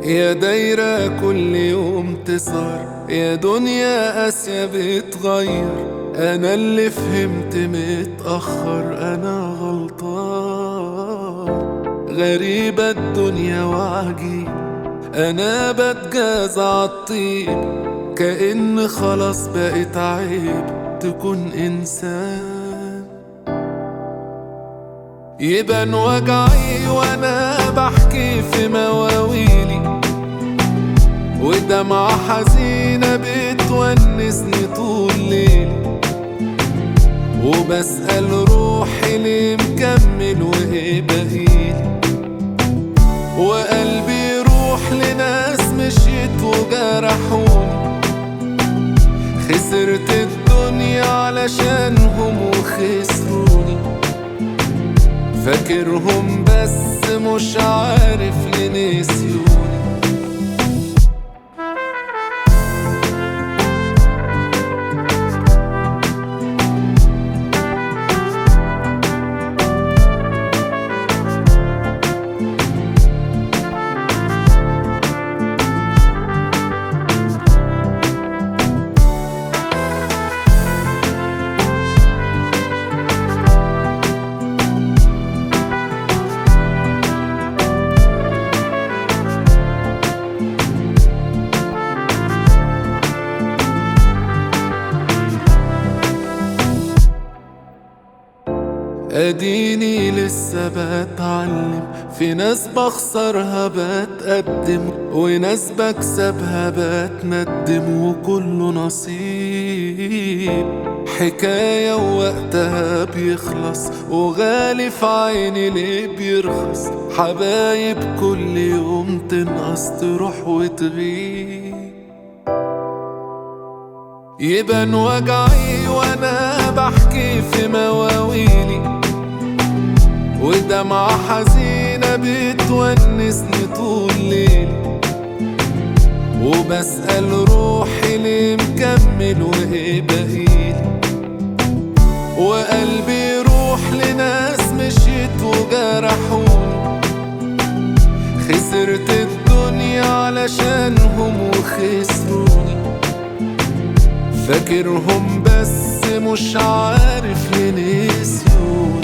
يا دايرة كل يوم تصغر يا دنيا قاسية بتغير أنا اللي فهمت متأخر أنا غلطان غريبة الدنيا وعجيب أنا بتجاز عالطيب كأن خلاص بقت عيب تكون إنسان يبان وجعي وأنا بحكي في مواويلي ودمعة حزينة بتونسني طول ليلي وبسأل روحي ليه مكمل وإيه بقيلي وقلبي يروح لناس مشيت وجرحوني خسرت الدنيا علشانهم وخسروني فاكرهم بس مش عارف لنسيوني اديني لسه بتعلم في ناس بخسرها بتقدم وناس بكسبها بتندم وكله نصيب حكاية ووقتها بيخلص وغالي في عيني ليه بيرخص حبايب كل يوم تنقص تروح وتغيب يبان وجعي وانا بحكي في مواويلي ودمعة حزينة بتونسني طول ليلي وبسأل روحي ليه مكمل وإيه بقيلي وقلبي يروح لناس مشيت وجرحوني خسرت الدنيا علشانهم وخسروني فاكرهم بس مش عارف ليه نسيوني